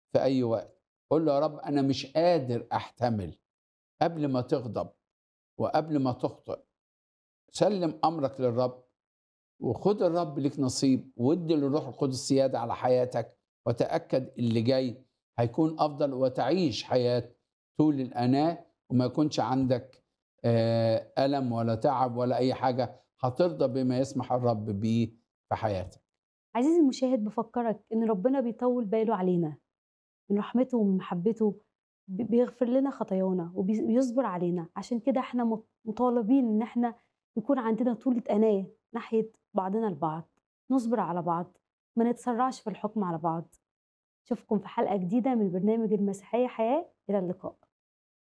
في أي وقت قول له يا رب أنا مش قادر أحتمل قبل ما تغضب وقبل ما تخطئ سلم أمرك للرب وخد الرب ليك نصيب وادي للروح القدس سيادة على حياتك وتأكد اللي جاي هيكون أفضل وتعيش حياة طول الأناة وما يكونش عندك آه، ألم ولا تعب ولا أي حاجة هترضى بما يسمح الرب بيه في حياتك عزيزي المشاهد بفكرك ان ربنا بيطول باله علينا من رحمته ومن محبته بي- بيغفر لنا خطايانا وبيصبر علينا عشان كده احنا مط- مطالبين ان احنا يكون عندنا طولة أناة ناحية بعضنا البعض نصبر على بعض ما نتسرعش في الحكم على بعض اشوفكم في حلقة جديدة من برنامج المسيحية حياة إلى اللقاء